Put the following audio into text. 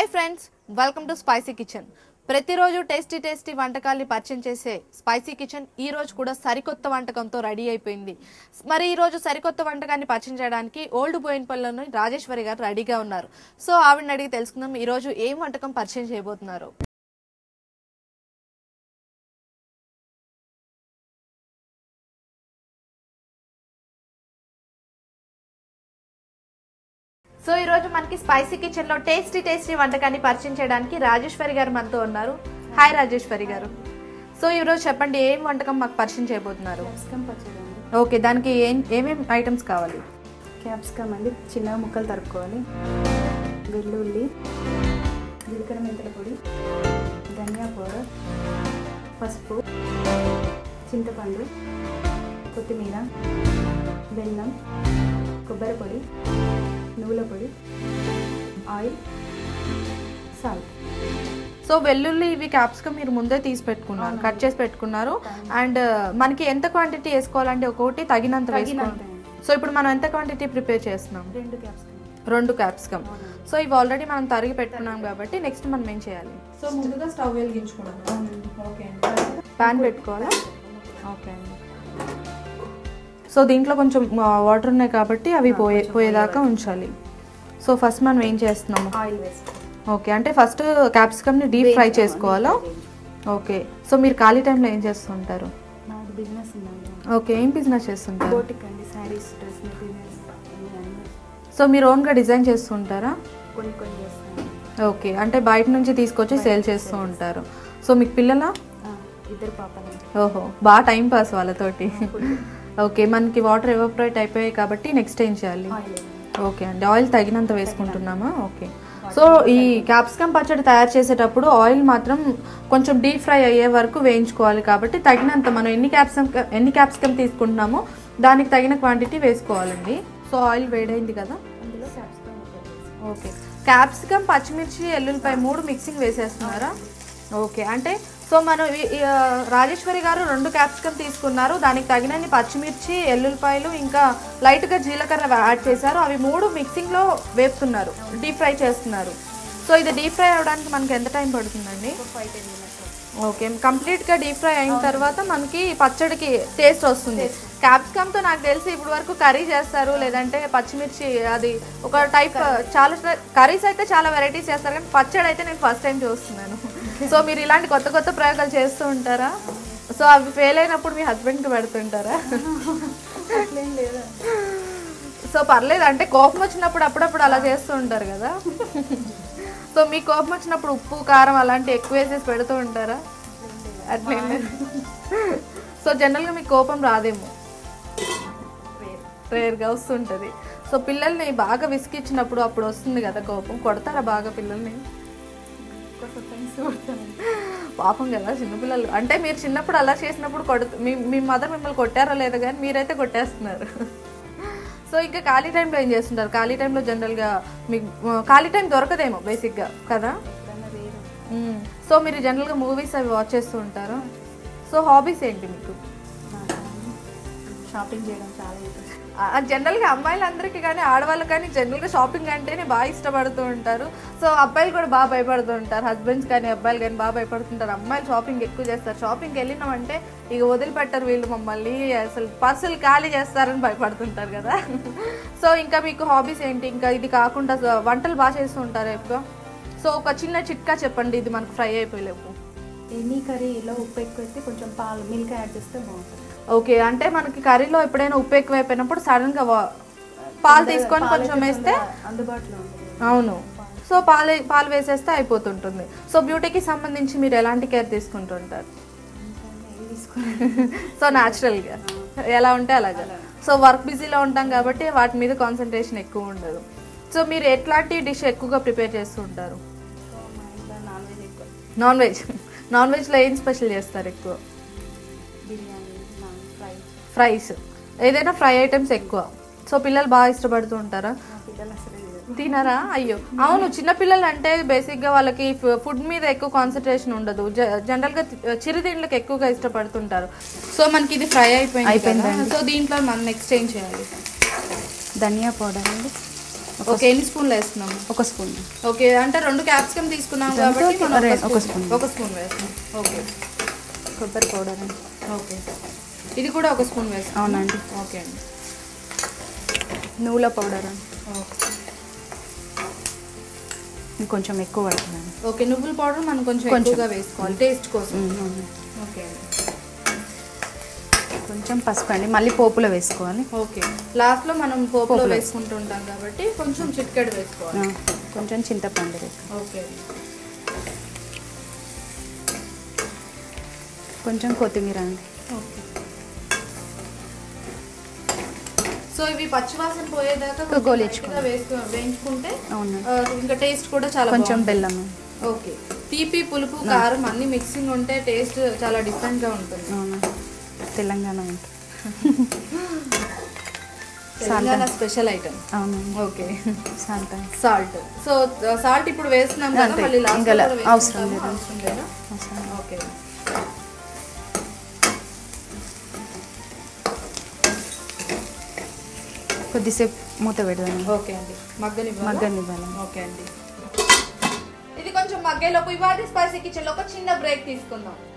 Friends welcome to spicy kitchen ప్రతిరోజు tasty tasty వంటకాల్ని పరిచయం చేసే స్పైసీ కిచెన్ ఈ రోజు కూడా సరికొత్త వంటకంతో రెడీ అయిపోయింది మరి ఈ రోజు సరికొత్త వంటకాన్ని పరిచయం చేయడానికి ఓల్డ్ బోయిన్పల్లిలోని రాజేశ్వరి గారు రెడీగా ఉన్నారు సో ఆవిడని అడిగి తెలుసుకుందాం ఈ రోజు ఏం వంటకం పరిచయం చేయబోతున్నారు సో ఈ రోజు మనకి స్పైసీ కిచెన్ లో టేస్టీ టేస్టీ వంటకాన్ని పరిచయం చేయడానికి రాజేశ్వరి గారు మనతో ఉన్నారు హాయ్ రాజేశ్వరి గారు సో ఈ రోజు చెప్పండి ఏం వంటకం మాకు పరిచయం చేయబోతున్నారు క్యాప్సికమ్ పచ్చడి అండి ఓకే దానికి ఏం ఏమేమి ఐటమ్స్ కావాలి క్యాప్సికమ్ అండి చిన్నగా ముక్కలు తరుక్కోవాలి వెల్లుల్లి జీలకర్ర మెంతుల పొడి ధనియా పౌడర్ పసుపు చింతపండు కొత్తిమీర బెల్లం కొబ్బరి పొడి నువ్వుల పొడి ఆయిల్ సాల్ట్ సో వెల్లుల్లి ఇవి క్యాప్సికమ్ మీరు ముందే తీసి పెట్టుకున్నారు కట్ చేసి పెట్టుకున్నారు అండ్ మనకి ఎంత క్వాంటిటీ వేసుకోవాలంటే ఒక్కొక్కటి తగినంత వేసుకోవాలి తగినంత సో ఇప్పుడు మనం ఎంత క్వాంటిటీ ప్రిపేర్ చేస్తున్నాం రెండు క్యాప్సికమ్ రెండు క్యాప్సికమ్ సో ఇవి ఆల్రెడీ మనం తరిగి పెట్టుకున్నాం కాబట్టి నెక్స్ట్ మనం ఏం చేయాలి సో ముందుగా స్టవ్ వెలిగించుకున్నాం ఓకే అండి ప్యాన్ పెట్టుకోవాలా ఓకే అండి సో దీంట్లో కొంచెం వాటర్ ఉన్నాయి కాబట్టి అవి పోయే పోయేదాకా ఉంచాలి సో ఫస్ట్ మనం ఏం చేస్తున్నాము ఆయిల్ వేసుకోవాలి ఓకే అంటే ఫస్ట్ క్యాప్సికమ్ని డీప్ ఫ్రై చేసుకోవాలా ఓకే సో మీరు ఖాళీ టైంలో ఏం చేస్తుంటారు నాకు బిజినెస్ ఉందండి ఓకే ఏం బిజినెస్ చేస్తుంటారు బోటిక్ అండి శారీస్ డ్రెస్ మెటీరియల్స్ అన్నీ సో మీరు ఓన్గా డిజైన్ చేస్తుంటారా కొన్ని కొన్ని చేస్తాను ఓకే అంటే బయట నుంచి తీసుకొచ్చి సేల్ చేస్తూ ఉంటారు సో మీకు పిల్లలా ఆ, ఇద్దరు పాపలు ఓహో బాగా టైం పాస్ వాళ్ళతోటి ఓకే మనకి వాటర్ ఎవాపరేట్ అయిపోయాయి కాబట్టి నెక్స్ట్ ఏం చేయాలి ఆయిల్ ఓకే అండి ఆయిల్ తగినంత వేసుకుంటున్నామా ఓకే సో ఈ క్యాప్సికమ్ పచ్చడి తయారు చేసేటప్పుడు ఆయిల్ మాత్రం కొంచెం డీప్ ఫ్రై అయ్యే వరకు వేయించుకోవాలి కాబట్టి తగినంత మనం ఎన్ని క్యాప్సికమ్ ఎన్ని క్యాప్సికమ్ తీసుకుంటున్నామో దానికి తగిన క్వాంటిటీ వేసుకోవాలండి సో ఆయిల్ వేడైంది కదా అందులో క్యాప్సికమ్ ముక్కలు వేసుకోవాలి. ఓకే క్యాప్సికమ్ పచ్చిమిర్చి ఎల్లుల్లిపాయ మూడు మిక్సింగ్ వేసేస్తున్నారా ఓకే అంటే సో మనం ఈ- ఈ, ఆ, రాజేశ్వరి గారు రెండు క్యాప్సికమ్ తీసుకున్నారు దానికి తగినన్ని పచ్చిమిర్చి ఎల్లుల్లిపాయలు ఇంకా లైట్గా జీలకర్ర యాడ్ చేశారు అవి మూడు మిక్సింగ్లో వేపుతున్నారు డీప్ ఫ్రై చేస్తున్నారు సో ఇది డీప్ ఫ్రై అవ్వడానికి మనకి ఎంత టైం పడుతుందండి ఒక ఫైవ్ టెన్ మినిట్స్ ఓకే కంప్లీట్గా డీప్ ఫ్రై అయిన తర్వాత మనకి పచ్చడికి టేస్ట్ వస్తుంది క్యాప్సికమ్తో నాకు తెలిసి ఇప్పుడు వరకు కర్రీ చేస్తారు లేదంటే పచ్చిమిర్చి అది ఒక టైప్ చాలా కర్రీస్ అయితే చాలా వెరైటీస్ చేస్తారు కానీ పచ్చడి అయితే నేను ఫస్ట్ టైం చూస్తున్నాను సో మీరు ఇలాంటి కొత్త కొత్త ప్రయోగాలు చేస్తూ ఉంటారా సో అవి ఫెయిల్ అయినప్పుడు మీ హస్బెండ్కి పెడుతుంటారా అట్లేం లేదా సో పర్లేదు అంటే కోపం వచ్చినప్పుడు అప్పుడప్పుడు అలా చేస్తూ ఉంటారు కదా సో మీ కోపం వచ్చినప్పుడు ఉప్పు కారం అలాంటి ఎక్కువ వేసేసి పెడుతూ ఉంటారా అట్లే సో జనరల్గా మీకు కోపం రాదేమో రేర్గా వస్తుంటుంది సో పిల్లల్ని బాగా విసిగిచ్చినప్పుడు అప్పుడు వస్తుంది కదా కోపం కొడతారా బాగా పిల్లల్ని కొంచెం ఫ్రెండ్స్ కొడతాను పాపం కదా చిన్నపిల్లలు అంటే మీరు చిన్నప్పుడు అలా చేసినప్పుడు కొడుతు మీ మీ మదర్ మిమ్మల్ని కొట్టారో లేదో కానీ మీరైతే కొట్టేస్తున్నారు సో ఇంకా ఖాళీ టైంలో ఏం చేస్తుంటారు ఖాళీ టైంలో జనరల్గా మీకు ఆ, ఖాళీ టైం దొరకదేమో బేసిక్గా కదా ఎప్పుడన్నా వేరు మ్మ్. సో మీరు జనరల్గా మూవీస్ అవి వాచ్ చేస్తూ ఉంటారా సో హాబీస్ ఏంటి మీకు నాకు షాపింగ్ చేయడం చాలా ఇష్టం ఆ, జనరల్గా అమ్మాయిలందరికీ కానీ ఆడవాళ్ళు కానీ జనరల్గా షాపింగ్ అంటేనే బాగా ఇష్టపడుతూ ఉంటారు సో అబ్బాయిలు కూడా బాగా భయపడుతూ ఉంటారు హస్బెండ్స్ కానీ అబ్బాయిలు కానీ బాగా భయపడుతుంటారు అమ్మాయిలు షాపింగ్ ఎక్కువ చేస్తారు షాపింగ్కి వెళ్ళినామంటే ఇక వదిలిపెట్టరు వీళ్ళు మమ్మల్ని అసలు పర్సులు ఖాళీ చేస్తారని భయపడుతుంటారు కదా సో ఇంకా మీకు హాబీస్ ఏంటి ఇంకా ఇది కాకుండా స- వంటలు బాగా చేస్తూ ఉంటారు ఎక్కువ సో ఒక చిన్న చిట్కా చెప్పండి ఇది మనకు ఫ్రై అయిపోయలేవు ఎనీ కర్రీలో ఉప్పు ఎక్కువ వేస్తే కొంచెం పాలు మిల్క్ యాడ్ చేస్తే బాగుంటుంది ఓకే అంటే మనకి కర్రీలో ఎప్పుడైనా ఉప్పు ఎక్కువైపోయినప్పుడు సడన్గా వా- పాలు తీసుకొని పాలు కొంచెం అయితే వేస్తే తొందరగా అందుబాటులో ఉంటుంది అవును సో పాలు పాలు వేసేస్తే అయిపోతుంటుంది సో బ్యూటీకి సంబంధించి మీరు ఎలాంటి కేర్ తీసుకుంటుంటారు ఇంకా ఏది తీసుకుని సో న్యాచురల్గా ఎలా ఉంటే అలాగా సో వర్క్ బిజీలో ఉంటాం కాబట్టి వాటి మీద కాన్సన్ట్రేషన్ ఎక్కువ ఉండదు సో మీరు ఎట్లాంటి డిష్ ఎక్కువగా ప్రిపేర్ చేస్తూ ఉంటారు సో మా ఇంట్లో నాన్ వెజ్ ఎక్కువ నాన్ వెజ్ నాన్ వెజ్లో ఏం స్పెషల్ చేస్తారు ఎక్కువ బిర్యానీ నాన్ ఫ్రై ఫ్రైస్ ఏదైనా ఫ్రై ఐటమ్స్ ఎక్కువ సో పిల్లలు బాగా ఇష్టపడుతూ ఉంటారా మా పిల్లలు అసలు తినరు. తినరా అయ్యో అవును చిన్నపిల్లలు అంటే బేసిక్గా వాళ్ళకి ఫుడ్ మీద ఎక్కువ కాన్సన్ట్రేషన్ ఉండదు జ- జనరల్గా తి- చిరుతిండ్లకు ఎక్కువగా ఇష్టపడుతుంటారు సో మనకి ఇది ఫ్రై అయిపోయింది అయిపోయిందండి. కదా. సో దీంట్లో మనం నెక్స్ట్ ఏం చేయాలి ధనియా పౌడర్ అండి ఓకే ఎన్ని స్పూన్లు వేస్తున్నాము ఒక స్పూన్ ఓకే అంటే రెండు క్యాప్సికమ్ తీసుకున్నాం దాంతో కాబట్టి మనం రె- ఒక ఒక స్పూన్ స్పూన్. ఒక స్పూన్ వేస్తాం ఓకే కొబ్బరి పౌడర్ అండి ఓకే ఇది కూడా ఒక స్పూన్ వేస్తాం అవునండి ఓకే అండి నువ్వుల పౌడర్ అండి ఓకే ఇది కొంచెం ఎక్కువ పడుతుందండి ఓకే నువ్వుల పౌడర్ మనం కొంచెం కొంచెం. ఎక్కువగా వేసుకోవాలి టేస్ట్ కోసం ఉమ్, అవును. ఓకే అండి కొంచెం పసుపు అండి మళ్ళీ పోపులో వేసుకోవాలి ఓకే లాస్ట్ లో మనం పోపులో పోపులో. వేసుకుంటుంటాం కాబట్టి కొంచెం చిటికెడు ఆ, వేసుకోవాలి కొంచెం చింతపండు వేసుకో ఓకే కొంచెం కొత్తిమీర అండి ఓకే సో ఇవి పచ్చివాసన పోయేదాకా ఒక గోలించుకోవాలి. కొంచెం వేసుకో వేయించుకుంటే అవునండి ఆ, ఇంకా టేస్ట్ కూడా చాలా కొంచెం బాగుంటుంది. బెల్లం ఓకే తీపి పులుపు కారం అన్ని మిక్సింగ్ ఉంటే టేస్ట్ చాలా డిఫరెంట్ గా ఉంటుంది అవునా తెలంగాణ ఉంటుంది తెలంగాణ స్పెషల్ ఐటమ్ అవునండి okay salt salt so salt ఇప్పుడు వేస్తున్నాం కదా అంతే. మళ్ళీ లాస్ట్ ఇంకా లో లే- కూడా అవసరం వేసుకుంటామా? లేదు. అవసరం లేదా అవసరం. ఓకే కొద్దిసేపు మూత పెడదాం ఓకే అండి మగ్గని మగ్గనివ్వాలి ఓకే అండి ఇది కొంచెం మగ్గేలోపు ఇవాళ స్పైసీ కిచెన్ లో ఒక చిన్న బ్రేక్ తీసుకుందాం